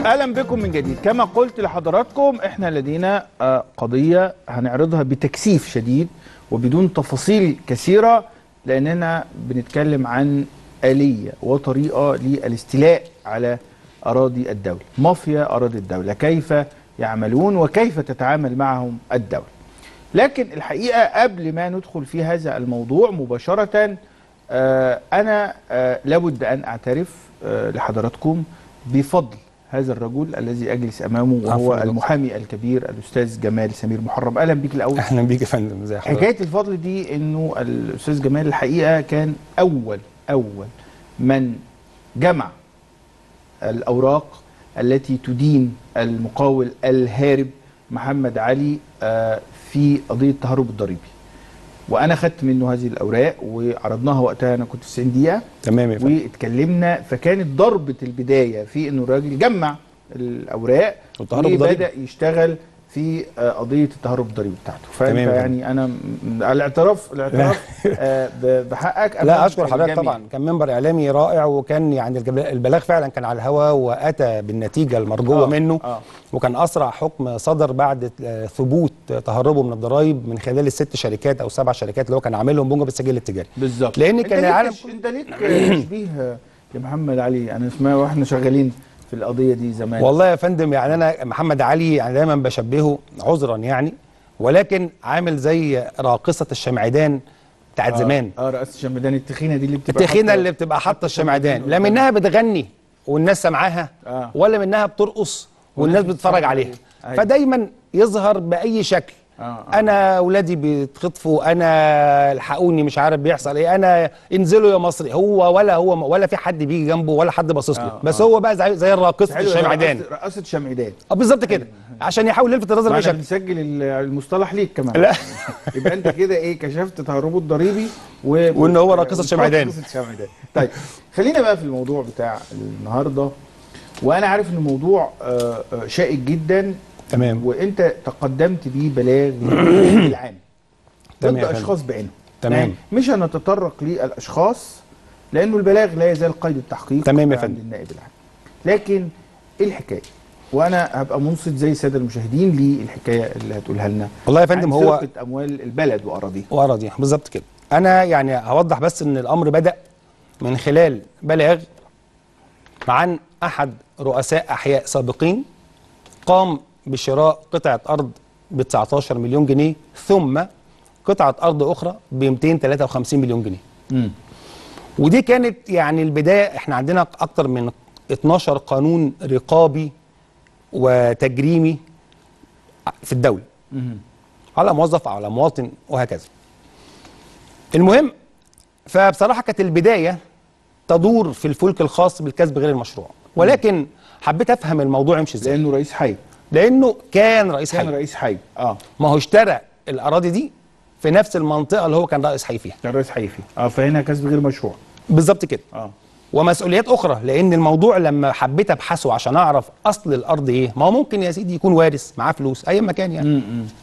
اهلا بكم من جديد كما قلت لحضراتكم احنا لدينا آه، قضيه هنعرضها بتكثيف شديد وبدون تفاصيل كثيره لاننا بنتكلم عن اليه وطريقه للاستيلاء على اراضي الدوله مافيا اراضي الدوله كيف يعملون وكيف تتعامل معهم الدوله لكن الحقيقه قبل ما ندخل في هذا الموضوع مباشره آه، انا آه، لابد ان اعترف آه، لحضراتكم بفضل هذا الرجل الذي اجلس امامه وهو عفوا يا دكتور. المحامي الكبير الاستاذ جمال سمير محرم اهلا بيك الاول اهلا بيك يا فندم زي حضرتك حكايه الفضل دي انه الاستاذ جمال الحقيقه كان اول اول من جمع الاوراق التي تدين المقاول الهارب محمد علي آه، في قضيه التهرب الضريبي وانا خدت منه هذه الاوراق وعرضناها وقتها انا كنت في 90 دقيقه تمام يا فندم واتكلمنا فكانت ضربه البدايه في انه الراجل جمع الاوراق والتهرب الضريبي. وبدا يشتغل في آه، قضيه التهرب الضريبي بتاعته فانت تمام يا يعني انا م- الاعتراف الاعتراف آه، ب- بحقك لا أمام اشكر حضرتك الجميع. طبعا كان منبر اعلامي رائع وكان يعني الجب- البلاغ فعلا كان على الهواء واتى بالنتيجه المرجوه آه، منه آه. وكان اسرع حكم صدر بعد آه، ثبوت تهربه من الضرائب من خلال الست شركات او سبع شركات اللي هو كان عاملهم بموجب السجل التجاري بالظبط لأن أنت كان ليك العالم تش- انت ليك تشبيه لمحمد علي انا اسمها واحنا شغالين في القضيه دي زمان والله يا فندم يعني انا محمد علي يعني دايما بشبهه عذرا يعني ولكن عامل زي راقصه الشمعدان بتاعت آه، زمان اه رئاسه الشمعدان التخينه دي اللي بتبقى التخينه حاطة- اللي بتبقى حاطه الشمعدان لا قدام. منها بتغني والناس سامعاها آه. ولا منها بترقص والناس بتتفرج عليها أيوة. فدايما يظهر باي شكل آه، آه. انا اولادي بيتخطفوا انا الحقوني مش عارف بيحصل ايه انا انزلوا يا مصري هو ولا هو ولا في حد بيجي جنبه ولا حد باصص له آه، بس آه. هو بقى زي, زي الراقصه حلو، الشمعدان رقصة- رقصه شمعدان اه بالظبط كده عشان يحاول يلفت النظر ما باي احنا شكل بنسجل ال- المصطلح ليك كمان لا. يبقى انت كده ايه كشفت تهربه الضريبي و... وإن هو راقصة شمعدان. راقصة شمعدان طيب خلينا بقى في الموضوع بتاع النهارده وانا عارف ان الموضوع آه، آه، شائك جدا تمام وانت تقدمت بيه بلاغ للنائب العام تمام ضد يا فندم. اشخاص بعينهم تمام. يعني مش هنتطرق للاشخاص لانه البلاغ لا يزال قيد التحقيق تمام يا عند فندم. النائب العام لكن ايه الحكايه وانا هبقى منصت زي الساده المشاهدين للحكايه اللي هتقولها لنا والله يا فندم عن هو سرقة اموال البلد واراضيها وأراضيها بالظبط كده أنا يعني هوضح بس إن الأمر بدأ من خلال بلاغ عن أحد رؤساء أحياء سابقين قام بشراء قطعة أرض ب 19 مليون جنيه ثم قطعة أرض أخرى ب 253 مليون جنيه ودي كانت يعني البداية احنا عندنا أكتر من 12 قانون رقابي وتجريمي في الدولة على موظف او على مواطن وهكذا المهم فبصراحه كانت البدايه تدور في الفلك الخاص بالكسب غير المشروع ولكن حبيت افهم الموضوع يمشي ازاي لانه رئيس حي لانه كان رئيس كان حي رئيس حي اه ما هو اشترى الاراضي دي في نفس المنطقه اللي هو كان رئيس حي فيها كان رئيس حي فيه اه فهنا كسب غير مشروع بالظبط كده اه ومسؤوليات اخرى لان الموضوع لما حبيت ابحثه عشان اعرف اصل الارض ايه ما هو ممكن يا سيدي يكون وارث معاه فلوس اي مكان يعني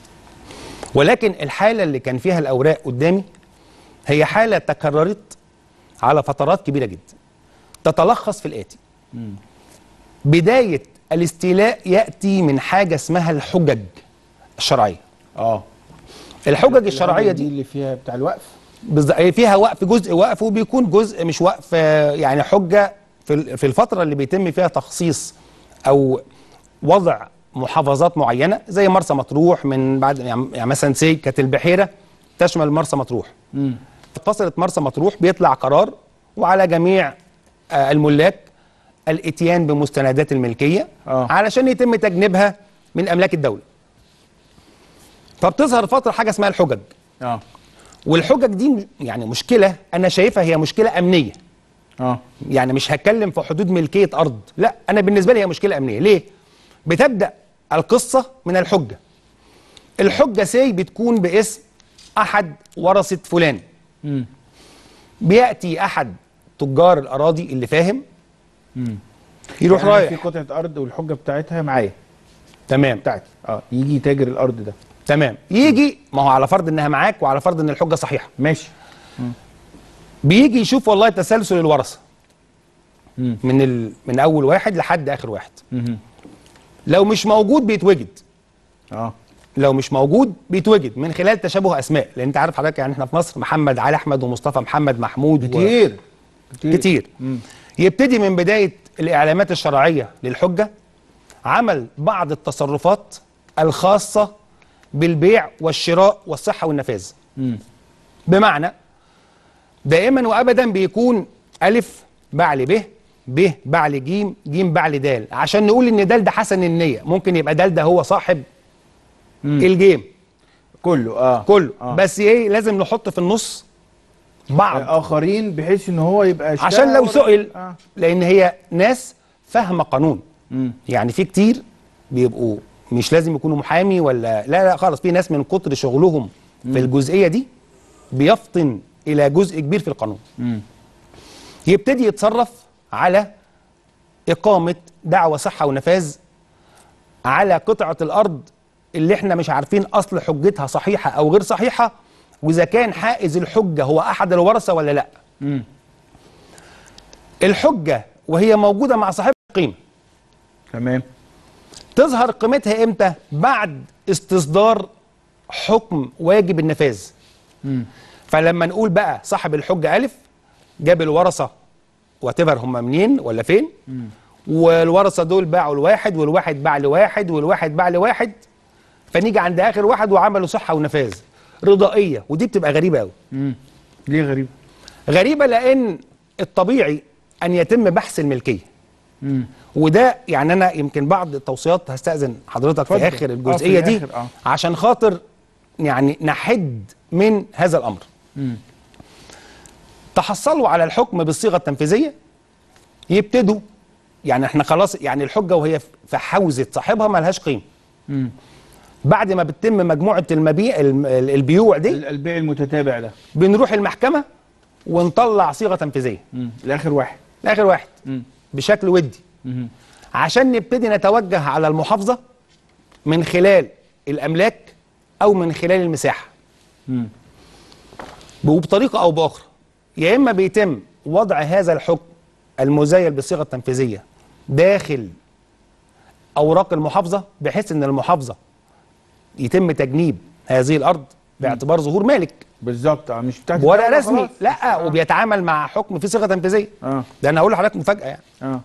ولكن الحاله اللي كان فيها الاوراق قدامي هي حاله تكررت على فترات كبيره جدا تتلخص في الاتي بدايه الاستيلاء ياتي من حاجه اسمها الحجج الشرعيه اه الحجج الشرعيه دي اللي فيها بتاع الوقف بالظبط هي فيها وقف جزء وقف وبيكون جزء مش وقف آه، يعني حجه في ال- في الفتره اللي بيتم فيها تخصيص او وضع محافظات معينه زي مرسى مطروح من بعد يعني يعني مثلا سي كانت البحيره تشمل مرسى مطروح فصلت مرسى مطروح بيطلع قرار وعلى جميع آه، الملاك الاتيان بمستندات الملكيه آه. علشان يتم تجنيبها من املاك الدوله فبتظهر فتره حاجه اسمها الحجج اه والحجج دي م- يعني مشكله انا شايفها هي مشكله امنيه اه يعني مش هتكلم في حدود ملكيه ارض لا انا بالنسبه لي هي مشكله امنيه ليه بتبدا القصه من الحجه الحجه سي بتكون باسم احد ورثه فلان بياتي احد تجار الاراضي اللي فاهم يروح يعني رايح في قطعه ارض والحجه بتاعتها معايا تمام بتاعتي اه يجي تاجر الارض ده تمام يجي ما هو على فرض انها معاك وعلى فرض ان الحجه صحيحه ماشي بيجي يشوف والله تسلسل الورثه من ال... من اول واحد لحد اخر واحد لو مش موجود بيتوجد اه لو مش موجود بيتوجد من خلال تشابه اسماء لان انت عارف حضرتك يعني احنا في مصر محمد علي احمد ومصطفى محمد محمود و- كتير كتير كتير يبتدي من بدايه الاعلامات الشرعيه للحجه عمل بعض التصرفات الخاصه بالبيع والشراء والصحه والنفاذ مم. بمعنى دائما وابدا بيكون الف بعل ب ب بعل ج ج بعل د عشان نقول ان دال ده حسن النيه ممكن يبقى دال ده هو صاحب الجيم كله اه كله آه. بس ايه لازم نحط في النص بعض اخرين بحيث ان هو يبقى اشتغل عشان لو ولا- سئل آه. لان هي ناس فاهمه قانون مم. يعني في كتير بيبقوا مش لازم يكونوا محامي ولا لا لا خالص في ناس من كتر شغلهم في الجزئيه دي بيفطن الى جزء كبير في القانون مم. يبتدي يتصرف على اقامه دعوى صحه ونفاذ على قطعه الارض اللي احنا مش عارفين اصل حجتها صحيحه او غير صحيحه واذا كان حائز الحجه هو احد الورثه ولا لا مم. الحجه وهي موجوده مع صاحبها قيمه تمام تظهر قيمتها امتى بعد استصدار حكم واجب النفاذ مم. فلما نقول بقى صاحب الحجه الف جاب الورثه واتيفر هم منين ولا فين والورثه دول باعوا لواحد والواحد باع لواحد والواحد باع لواحد فنيجي عند اخر واحد وعملوا صحه ونفاذ رضائيه ودي بتبقى غريبه قوي مم. ليه غريب غريبه لان الطبيعي ان يتم بحث الملكيه مم. وده يعني انا يمكن بعض التوصيات هستاذن حضرتك في اتفضل. اخر آه، الجزئيه في دي الآخر، آه. عشان خاطر يعني نحد من هذا الامر مم. تحصلوا على الحكم بالصيغه التنفيذيه يبتدوا يعني احنا خلاص يعني الحجه وهي في حوزه صاحبها ملهاش قيمه مم. بعد ما بتتم مجموعه المبيع الم- ال- البيوع دي ال- البيع المتتابع ده بنروح المحكمه ونطلع صيغه تنفيذيه مم. الاخر واحد لاخر واحد مم. بشكل ودي مم. عشان نبتدي نتوجه على المحافظه من خلال الاملاك او من خلال المساحه مم. وبطريقه او باخرى يا اما بيتم وضع هذا الحكم المزيل بالصيغه التنفيذيه داخل اوراق المحافظه بحيث ان المحافظه يتم تجنيب هذه الارض باعتبار ظهور مالك بالظبط آه، مش بتاعت بورق الدولة رسمي خلاص. لا آه. وبيتعامل مع حكم في صيغه تنفيذيه اه ده انا هقول لحضرتك مفاجاه يعني اه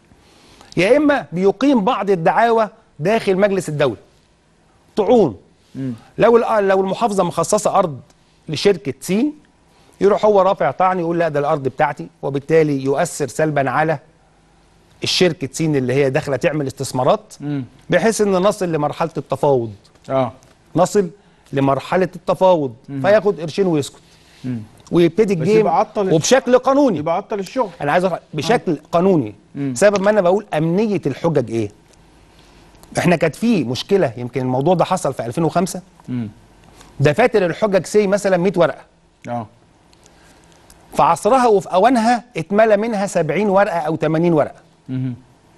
يا اما بيقيم بعض الدعاوى داخل مجلس الدوله طعون مم. لو الأ- لو المحافظه مخصصه ارض لشركه سين يروح هو رافع طعن يقول لا ده الارض بتاعتي وبالتالي يؤثر سلبا على الشركه سين اللي هي داخله تعمل استثمارات مم. بحيث ان نصل لمرحله التفاوض اه نصل لمرحله التفاوض فياخد قرشين ويسكت مم. ويبتدي بس الجيم يبقى عطل- وبشكل قانوني يبقى عطل الشغل انا عايز أفهم بشكل قانوني سبب ما انا بقول امنيه الحجج ايه احنا كانت في مشكله يمكن الموضوع ده حصل في 2005 مم. دفاتر الحجج سي مثلا 100 ورقه اه في عصرها وفي اوانها اتملى منها 70 ورقه او 80 ورقه مم.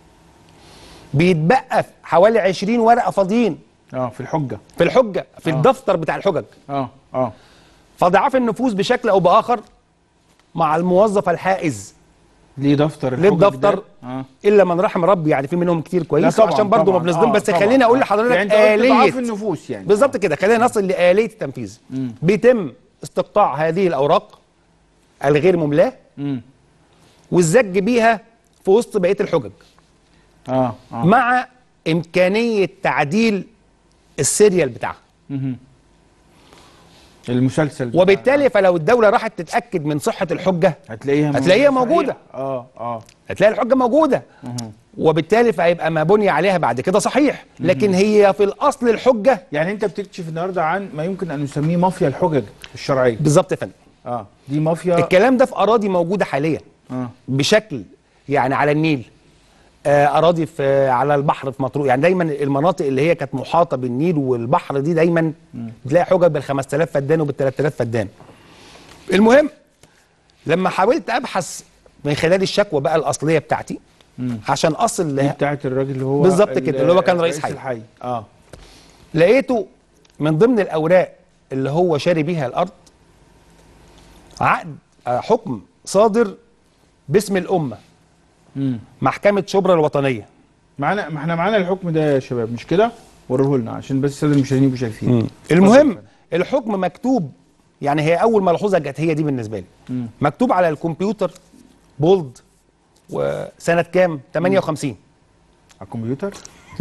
بيتبقى حوالي 20 ورقه فاضيين اه في الحجه في الحجه في الدفتر بتاع الحجج اه اه فضعاف النفوذ بشكل او باخر مع الموظف الحائز ليه دفتر الحجج للدفتر ده؟ اه الا من رحم ربي يعني في منهم كتير لا كويس طبعاً، عشان برضه ما طبعاً. بنظلم آه، بس طبعاً. خليني اقول آه. لحضرتك يعني انت قلت ضعاف آلية النفوس يعني بالظبط كده خلينا نصل لآلية التنفيذ مم. بيتم استقطاع هذه الأوراق الغير مملاة مم. والزج بيها في وسط بقية الحجج اه اه مع إمكانية تعديل السيريال بتاعها مهم. المسلسل بتاع- وبالتالي فلو الدولة راحت تتأكد من صحة الحجة هتلاقيها هتلاقيها صحيح. موجودة. اه اه هتلاقي الحجة موجودة مهم. وبالتالي فهيبقى ما بني عليها بعد كده صحيح لكن هي في الأصل الحجة يعني انت بتكشف النهارده عن ما يمكن ان نسميه مافيا الحجج الشرعيه بالظبط يا فندم اه دي مافيا الكلام ده في أراضي موجودة حاليا اه بشكل يعني على النيل آه، اراضي في على البحر في مطروح يعني دايما المناطق اللي هي كانت محاطه بالنيل والبحر دي دايما تلاقي حجج بال 5000 فدان وبال 3000 فدان المهم لما حاولت ابحث من خلال الشكوى بقى الاصليه بتاعتي عشان اصل دي له بتاعت الراجل اللي هو بالظبط ال- كده، اللي هو كان رئيس حي. الحي اه لقيته من ضمن الاوراق اللي هو شاري بيها الارض عقد آه، حكم صادر باسم الامه امم محكمة شبرا الوطنية معانا ما احنا معانا الحكم ده يا شباب مش كده وريه لنا عشان بس الساده المشاهدين يبقوا شايفين المهم الحكم مكتوب يعني هي اول ملحوظه جت هي دي بالنسبه لي مم. مكتوب على الكمبيوتر بولد وسنه كام 58 على الكمبيوتر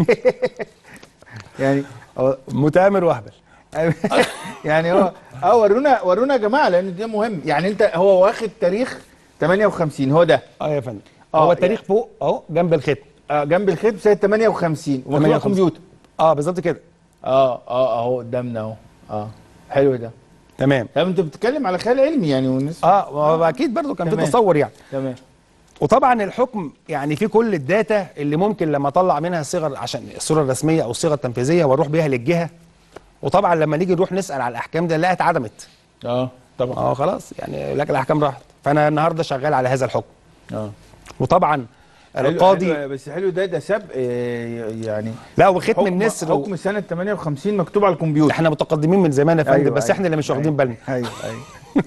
يعني هو متآمر وهبل يعني هو اه ورونا ورونا يا جماعه لان ده مهم يعني انت هو واخد تاريخ 58 هو ده اه يا فندم آه، هو التاريخ فوق اهو جنب الختم آه جنب الختم سنه 58 ومكتوب على 58. الكمبيوتر اه بالظبط كده اه اه اهو قدامنا اهو اه حلو ده تمام طب انت بتتكلم على خيال علمي يعني والناس اه ما هو اكيد برضو كان في تمام. تصور يعني تمام وطبعا الحكم يعني في كل الداتا اللي ممكن لما اطلع منها الصيغه عشان الصوره الرسميه او الصيغه التنفيذيه واروح بيها للجهه وطبعا لما نيجي نروح نسال على الاحكام ده نلاقيها اتعدمت اه طبعا اه خلاص يعني لك الاحكام راحت فانا النهارده شغال على هذا الحكم اه وطبعا حلو- القاضي حلو بس حلو ده ده سبق آه، يعني لا وختم حكم النسر و... حكم سنه 58 مكتوب على الكمبيوتر احنا متقدمين من زمان يا فندم أيوة، بس أيوة، احنا اللي مش واخدين أيوة. بالنا ايوه ايوه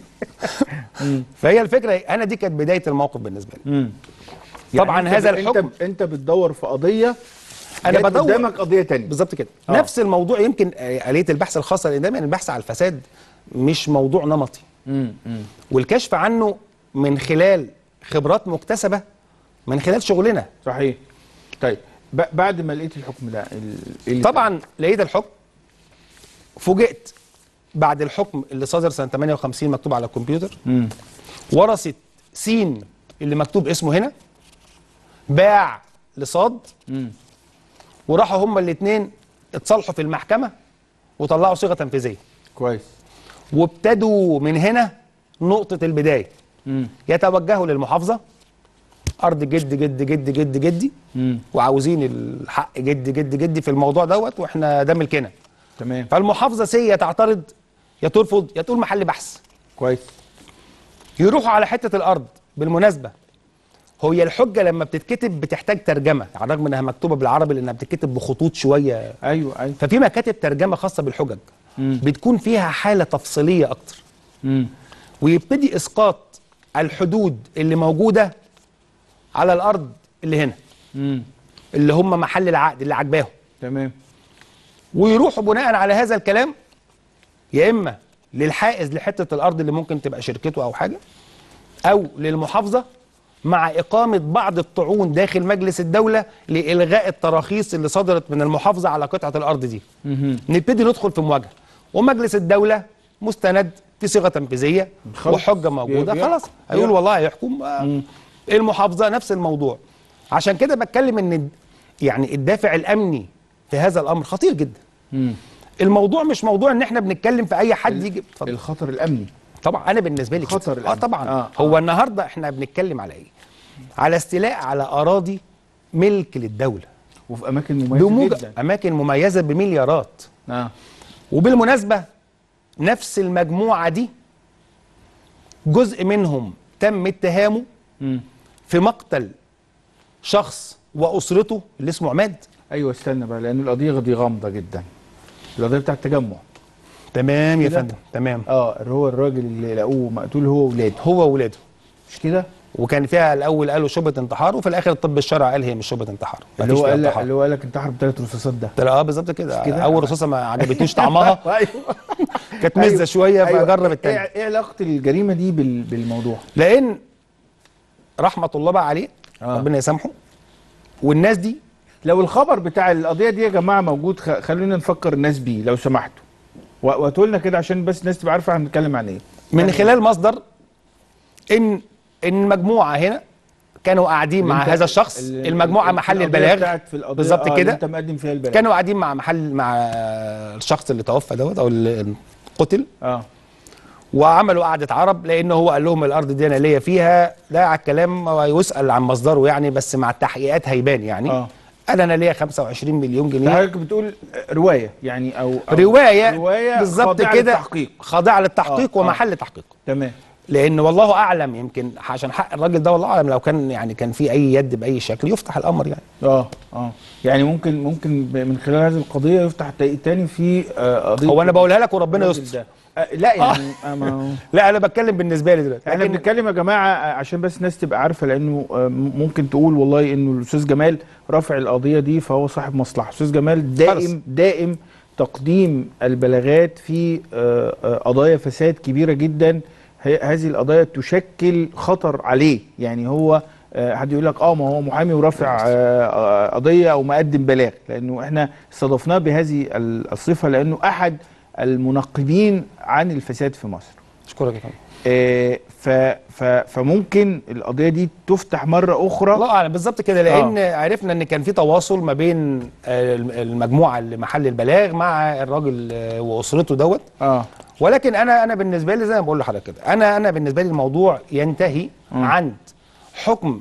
فهي الفكره انا دي كانت بدايه الموقف بالنسبه لي امم طبعا أنت هذا ب- الحكم انت انت بتدور في قضيه انا جت بدور قدامك قضيه تانية بالظبط كده آه. نفس الموضوع يمكن آه، آلية البحث الخاصة لأن دايما البحث على الفساد مش موضوع نمطي امم امم والكشف عنه من خلال خبرات مكتسبة من خلال شغلنا صحيح طيب ب- بعد ما لقيت الحكم ده ال- إيه اللي طبعا لقيت الحكم فوجئت بعد الحكم اللي صدر سنة 58 مكتوب على الكمبيوتر امم ورثة سين اللي مكتوب اسمه هنا باع لصاد امم وراحوا هما الاثنين اتصالحوا في المحكمة وطلعوا صيغة تنفيذية كويس وابتدوا من هنا نقطة البداية امم يتوجهوا للمحافظة أرض جد جد جد جد جدي امم وعاوزين الحق جد جد جدي في الموضوع دوت واحنا ده ملكنا تمام فالمحافظة سي تعترض يا ترفض يا تقول محل بحث كويس يروحوا على حتة الأرض بالمناسبة هي الحجة لما بتتكتب بتحتاج ترجمة على الرغم انها مكتوبة بالعربي لانها بتتكتب بخطوط شوية ايوه ايوه ففي مكاتب ترجمة خاصة بالحجج مم. بتكون فيها حالة تفصيلية أكتر امم ويبتدي اسقاط الحدود اللي موجوده على الارض اللي هنا امم اللي هم محل العقد اللي عجباهم تمام ويروحوا بناء على هذا الكلام يا اما للحائز لحته الارض اللي ممكن تبقى شركته او حاجه او للمحافظه مع اقامه بعض الطعون داخل مجلس الدوله لالغاء التراخيص اللي صدرت من المحافظه على قطعه الارض دي مهم. نبتدي ندخل في مواجهه ومجلس الدوله مستند في صيغه تنفيذيه خلاص. وحجه موجوده بيحكم. خلاص هيقول بيحكم. والله هيحكم آه، المحافظه نفس الموضوع عشان كده بتكلم ان يعني الدافع الامني في هذا الامر خطير جدا امم الموضوع مش موضوع ان احنا بنتكلم في اي حد يجي اتفضل. الخطر الامني طبعا انا بالنسبه لي كده. خطر اه الأمن. طبعا آه. آه. هو النهارده احنا بنتكلم على ايه على استيلاء على اراضي ملك للدوله وفي اماكن مميزه بموجب جدا اماكن مميزه بمليارات اه وبالمناسبه نفس المجموعه دي جزء منهم تم اتهامه امم في مقتل شخص واسرته اللي اسمه عماد ايوه استنى بقى لان القضيه دي غامضه جدا القضيه بتاع التجمع تمام يا كده؟ فندم تمام اه اللي هو الراجل اللي لقوه مقتول هو واولاده هو واولاده مش كده وكان فيها الاول قالوا شبهه انتحار وفي الاخر الطب الشرعي قال هي مش شبهه انتحار اللي مفيش هو فيها قال انتحار. اللي هو قال لك انتحر بثلاث رصاصات ده قلت له اه بالظبط كده كده؟ اول رصاصه ما عجبتنيش طعمها ايوه كانت مزه أيوة. شويه أيوة. فجرب ايه التاني ايه علاقه الجريمه دي بال... بالموضوع لان رحمه الله بقى عليه آه. ربنا يسامحه والناس دي لو الخبر بتاع القضيه دي يا جماعه موجود خ... خلونا نفكر الناس بيه لو سمحتوا و- وهاتوا لنا كده عشان بس الناس تبقى عارفه احنا بنتكلم عن ايه من خلال مصدر ان ان مجموعه هنا كانوا قاعدين مع اللي أنت- هذا الشخص ال- المجموعه ال- محل القضية البلاغ بتاعت في القضية بالظبط آه اللي كده انت مقدم فيها البلاغ كانوا قاعدين مع محل مع الشخص اللي توفى دوت او اللي قتل اه وعملوا قعده عرب لان هو قال لهم الارض دي انا ليا فيها ده على الكلام هو يسال عن مصدره يعني بس مع التحقيقات هيبان يعني آه. قال انا ليا 25 مليون جنيه حضرتك بتقول روايه يعني او, أو روايه روايه بالظبط خاضعة كده للتحقيق خاضعه للتحقيق آه، آه. ومحل تحقيق تمام لان والله اعلم يمكن عشان حق الراجل ده والله اعلم لو كان يعني كان في اي يد باي شكل يفتح الامر يعني اه اه يعني ممكن ممكن ب- من خلال هذه القضيه يفتح تحقيق تاني في آه، قضيه هو انا بقولها لك وربنا الراجل يستر ده. آه لا يعني آه. ما هو لا انا بتكلم بالنسبه لي دلوقتي احنا لكن بنتكلم يا جماعه آه، عشان بس الناس تبقى عارفه لانه آه، م- ممكن تقول والله انه الاستاذ جمال رافع القضيه دي فهو صاحب مصلحه استاذ جمال خالص. دائم دائم تقديم البلاغات في آه، آه، قضايا فساد كبيره جدا هي- هذه القضايا تشكل خطر عليه يعني هو آه، حد يقول لك اه ما هو محامي ورافع آه، آه، قضيه او مقدم بلاغ لانه احنا استضفناه بهذه ال- الصفه لانه احد المنقبين عن الفساد في مصر اشكرك يا فندم آه، ف ف فممكن القضيه دي تفتح مره اخرى الله اعلم بالظبط كده لان آه. عرفنا ان كان في تواصل ما بين آه، الم- المجموعه اللي محل البلاغ مع الراجل آه، واسرته دوت اه ولكن انا انا بالنسبه لي زي ما بقول لحضرتك كده انا انا بالنسبه لي الموضوع ينتهي مم. عند حكم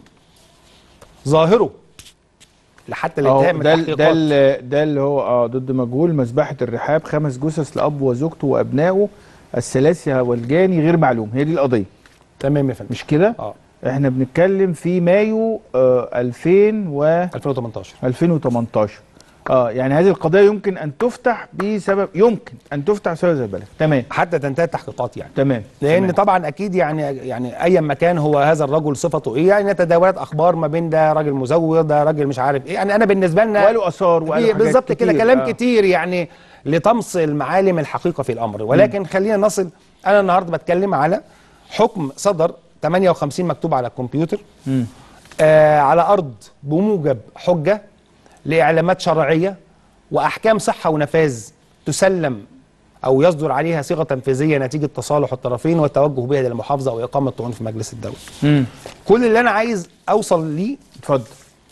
ظاهره لحتى أهو الانتهاء من ده ال- التحقيقات ده ال- ده اللي هو اه ضد مجهول مذبحه الرحاب خمس جثث لاب وزوجته وابنائه الثلاثه والجاني غير معلوم هي دي القضيه تمام يا فندم مش كده اه احنا بنتكلم في مايو آه 2000 و 2018 2018 اه يعني هذه القضيه يمكن ان تفتح بسبب يمكن ان تفتح بسبب هذا البلد تمام حتى تنتهي التحقيقات يعني تمام لان تمام. طبعا اكيد يعني يعني ايا ما كان هو هذا الرجل صفته ايه يعني تداولت اخبار ما بين ده راجل مزور ده راجل مش عارف ايه يعني انا بالنسبه لنا وقالوا اثار وقالوا في حاجات بالظبط كده كتير. كلام آه. كتير يعني لطمس المعالم الحقيقه في الامر ولكن خلينا نصل انا النهارده بتكلم على حكم صدر 58 مكتوب على الكمبيوتر مم. آه على ارض بموجب حجه لاعلامات شرعيه واحكام صحه ونفاذ تسلم او يصدر عليها صيغه تنفيذيه نتيجه تصالح الطرفين والتوجه بها للمحافظه واقامه طعون في مجلس الدوله. مم. كل اللي انا عايز اوصل ليه اتفضل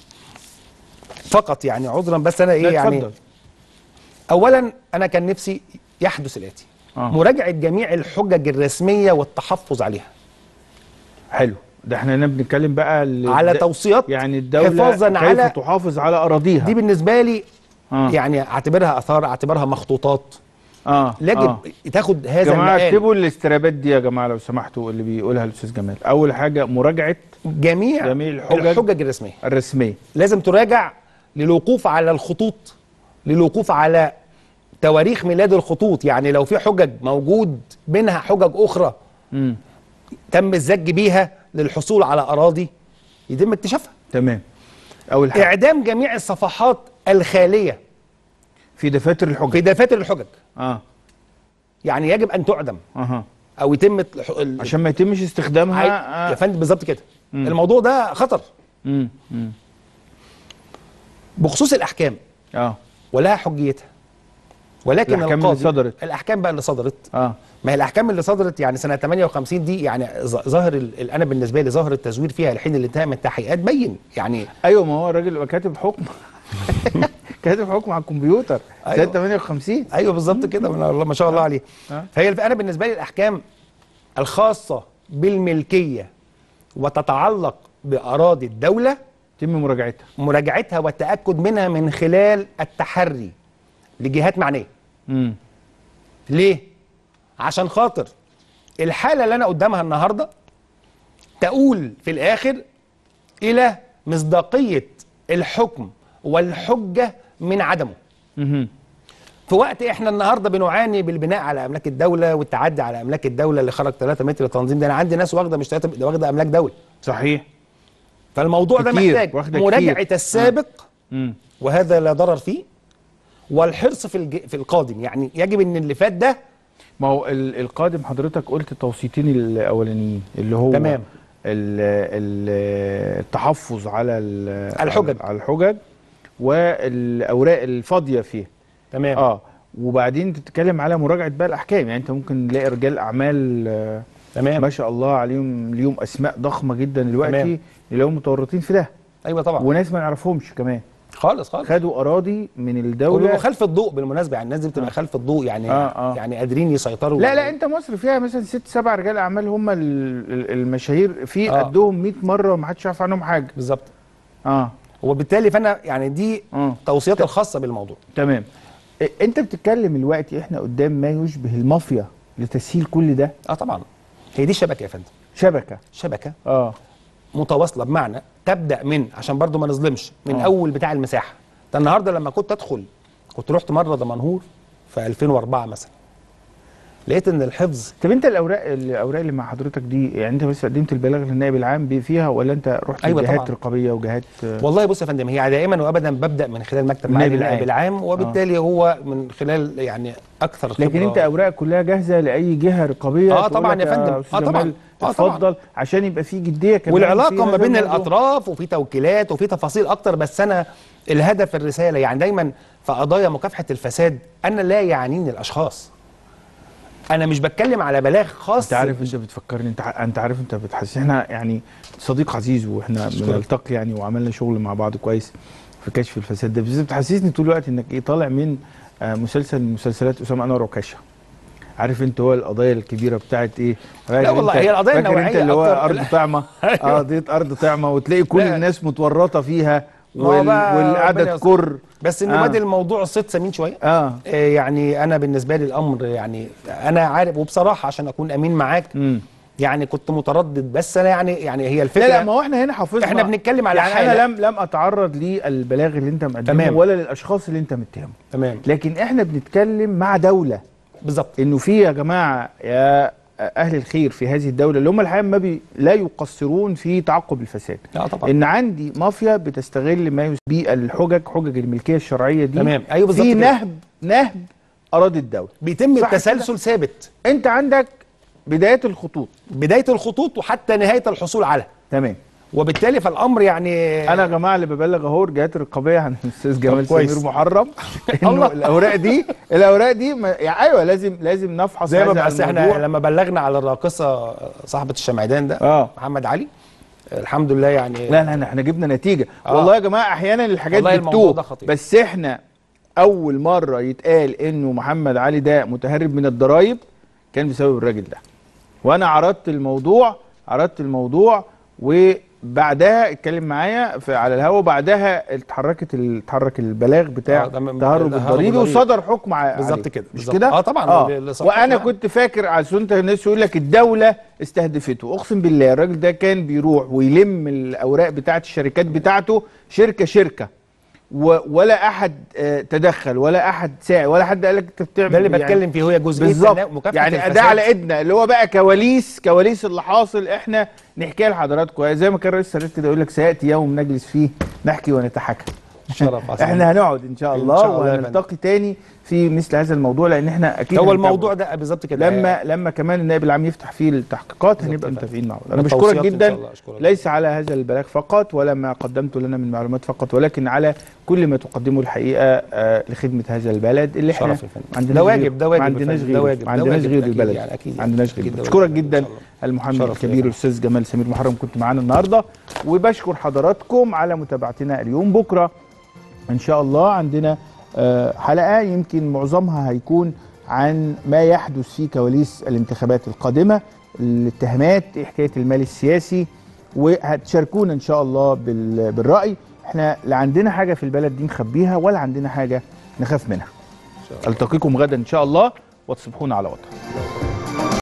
فقط يعني عذرا بس انا ايه لا، يعني اتفضل اولا انا كان نفسي يحدث الاتي آه. مراجعه جميع الحجج الرسميه والتحفظ حلو ده احنا هنا بنتكلم بقى ال- على ده- توصيات يعني الدولة حفاظاً كيف على- تحافظ على أراضيها دي بالنسبه لي آه. يعني اعتبرها اثار اعتبرها مخطوطات اه يجب آه. تاخد يا هذا جماعة المقام اكتبوا الاسترابات دي يا جماعة لو سمحتوا اللي بيقولها الأستاذ جمال أول حاجة مراجعة جميع, جميع الحجج. الحجج الرسميه الرسمية لازم تراجع للوقوف على الخطوط للوقوف على تواريخ ميلاد الخطوط يعني لو في حجج موجود منها حجج اخرى مم. تم الزج بيها للحصول على اراضي يتم اكتشافها تمام أول حاجة اعدام جميع الصفحات الخاليه في دفاتر الحجج في دفاتر الحجج اه يعني يجب ان تعدم اها او يتم الح- ال- عشان ما يتمش استخدامها عاي- آه. يا فندم بالظبط كده مم. الموضوع ده خطر مم. مم. بخصوص الاحكام اه ولها حجيتها ولكن الأحكام اللي القاضي- صدرت. الاحكام بقى اللي صدرت اه ما هي الاحكام اللي صدرت يعني سنه 58 دي يعني ظ- ظاهر ال- ال- انا بالنسبه لي ظاهر التزوير فيها لحين الانتهاء من التحقيقات بين يعني ايوه ما هو الراجل كاتب حكم كاتب حكم على الكمبيوتر سنة أيوة. 58 ايوه بالظبط كده من الله ما شاء الله عليه آه. فهي الف- انا بالنسبه لي الاحكام الخاصه بالملكيه وتتعلق باراضي الدوله يتم مراجعتها مراجعتها والتاكد منها من خلال التحري لجهات معنيه امم ليه عشان خاطر الحاله اللي انا قدامها النهارده تقول في الاخر الى مصداقيه الحكم والحجه من عدمه مهم. في وقت احنا النهارده بنعاني بالبناء على املاك الدوله والتعدي على املاك الدوله اللي خرج 3 متر تنظيم ده انا عندي ناس واخده مش 3 ده واخده املاك دوله صحيح فالموضوع ده كتير، محتاج واخدة مراجعه كتير. السابق امم وهذا لا ضرر فيه والحرص في الج... في القادم يعني يجب ان اللي فات ده ما هو ال- القادم حضرتك قلت توصيتين الاولانيين اللي هو تمام. ال ال التحفظ على ال- الحجج. على الحجج والاوراق الفاضيه فيها تمام اه وبعدين تتكلم على مراجعه بقى الاحكام يعني انت ممكن تلاقي رجال اعمال آه، تمام ما شاء الله عليهم ليهم اسماء ضخمه جدا دلوقتي تمام. اللي هم متورطين في ده ايوه طبعا وناس ما نعرفهمش كمان خالص خالص خدوا اراضي من وبيبقوا الدوله خلف الضوء بالمناسبه يعني الناس دي بتبقى آه. خلف الضوء يعني آه، آه. يعني قادرين يسيطروا لا لا انت مصر فيها مثلا ست سبع رجال اعمال هم ال- ال- المشاهير في آه. قدهم 100 مره وما حدش يعرف عنهم حاجه بالظبط اه وبالتالي فانا يعني دي اه توصيات الخاصه بالموضوع تمام إيه، انت بتتكلم دلوقتي احنا قدام ما يشبه المافيا لتسهيل كل ده اه طبعا هي دي شبكه يا فندم شبكه شبكه اه متواصله بمعنى تبدا من عشان برضو ما نظلمش من آه. أوه. اول بتاع المساحه ده النهارده لما كنت ادخل كنت رحت مره دمنهور في 2004 مثلا لقيت ان الحفظ طب انت الاوراق الاوراق اللي مع حضرتك دي يعني انت بس قدمت البلاغ للنائب العام بي- فيها ولا انت رحت أيوة جهات طبعاً. رقابيه وجهات آه، والله بص يا فندم هي دائما وابدا ببدا من خلال مكتب النائب معالي النائب العام. العام وبالتالي هو من خلال يعني اكثر لكن خبرة. انت اوراقك كلها جاهزه لاي جهه رقابيه آه تقول طبعاً لك يا فندم. أستاذ آه طبعاً. جمال آه طبعاً. اتفضل عشان يبقى في جديه كمان في والعلاقه هذا ما بين الموضوع. الاطراف وفي توكيلات وفي تفاصيل اكتر بس انا الهدف الرساله يعني دايما في قضايا مكافحه الفساد انا لا يعنيني الاشخاص انا مش بتكلم على بلاغ خاص انت عارف انت بتفكرني انت ع- انت عارف انت بتحس احنا يعني صديق عزيز واحنا بنلتقي يعني وعملنا شغل مع بعض كويس في كشف الفساد ده بس بتحسسني طول الوقت انك ايه طالع من آه، مسلسل من مسلسلات اسامه انور وكاشة عارف انت هو القضايا الكبيره بتاعت ايه فاكر والله انت- هي القضايا فاكر انت النوعية اللي هو أكتر. ارض طعمه اه قضيه ارض طعمه وتلاقي كل لا. الناس متورطه فيها ما هو وال... بقى ربنا والعدد يستر. كر بس انه آه. بادئ الموضوع الصيت سمين شويه اه آه، يعني انا بالنسبه لي الامر يعني انا عارف وبصراحه عشان اكون امين معاك امم يعني كنت متردد بس انا يعني يعني هي الفكره لا لا ما هو احنا هنا حافظنا احنا بنتكلم على يعني حالة. انا لم لم اتعرض للبلاغ اللي انت مقدمه تمام. ولا للاشخاص اللي انت متهمه تمام لكن احنا بنتكلم مع دوله بالظبط انه في يا جماعه يا اهل الخير في هذه الدوله اللي هم الحقيقه ما بي لا يقصرون في تعقب الفساد اه طبعا ان عندي مافيا بتستغل ما يسمى الحجج حجج الملكيه الشرعيه دي تمام. أيوة بالظبط في كده. نهب نهب اراضي الدوله بيتم صح التسلسل ثابت انت عندك بدايه الخطوط بدايه الخطوط وحتى نهايه الحصول على تمام وبالتالي فالامر يعني انا يا جماعه اللي ببلغ اهو الجهات الرقابيه عن الاستاذ جمال كويس. سمير محرم انه الله. الاوراق دي الاوراق دي ما يعني ايوه لازم لازم نفحص زي ما هذا بس احنا الموضوع. لما بلغنا على الراقصه صاحبه الشمعدان ده اه محمد علي الحمد لله يعني لا لا لا، احنا جبنا نتيجه آه. والله يا جماعه احيانا الحاجات والله الموضوع ده بتتوه خطير. بس احنا اول مره يتقال انه محمد علي ده متهرب من الضرايب كان بسبب الراجل ده وانا عرضت الموضوع عرضت الموضوع وبعدها اتكلم معايا في على الهوا وبعدها اتحركت ال- اتحرك البلاغ بتاع آه، ده من- تهرب التهرب الضريبي الضريبي. وصدر حكم ع- بالظبط عليه. كده، مش بالظبط. كده آه، طبعاً، اه اللي صح وانا كده. كنت فاكر على سنة الناس يقول لك الدوله استهدفته اقسم بالله الراجل ده كان بيروح ويلم الاوراق بتاعت الشركات بتاعته شركه شركه و- ولا احد آه، تدخل ولا احد ساعد ولا حد قال لك انت بتعمل ده اللي يعني بتكلم فيه هي جزئيه بالظبط تنا- مكافحه يعني الفساد. ده على ايدنا اللي هو بقى كواليس كواليس اللي حاصل احنا نحكيها لحضراتكم زي ما كان رئيس السادات كده يقول لك سياتي يوم نجلس فيه نحكي ونتحكى شرف عظيم. احنا هنقعد ان شاء إن الله شاء الله يا وهنلتقي تاني في مثل هذا الموضوع لان احنا اكيد هو هنتابعه. الموضوع ده بالظبط كده لما لما كمان النائب العام يفتح فيه التحقيقات بالظبط هنبقى كده. متفقين مع بعض انا والتوصيات بشكرك إن جدا شاء الله، أشكرك. ليس على هذا البلاغ فقط ولا ما قدمته لنا من معلومات فقط ولكن على كل ما تقدمه الحقيقه آه، لخدمه هذا البلد اللي احنا شرف يا فندم. عندناش ده غير- واجب- ده واجب ما يا عندناش فندم، ده غير واجب، ما ده عندناش واجب غير أكيد البلد يعني، أكيد ما يعني. عندناش غير أكيد ده بشكرك واجب إن جدا شاء الله. المحامي شرف ليا الكبير فندم. الاستاذ جمال سمير محرم كنت معانا النهارده وبشكر حضراتكم على متابعتنا اليوم بكره ان شاء الله عندنا آه، حلقه يمكن معظمها هيكون عن ما يحدث في كواليس الانتخابات القادمه الاتهامات إيه حكايه المال السياسي وهتشاركونا ان شاء الله بال- بالراي احنا لا عندنا حاجه في البلد دي نخبيها ولا عندنا حاجه نخاف منها التقيكم غدا ان شاء الله وتصبحون على وطن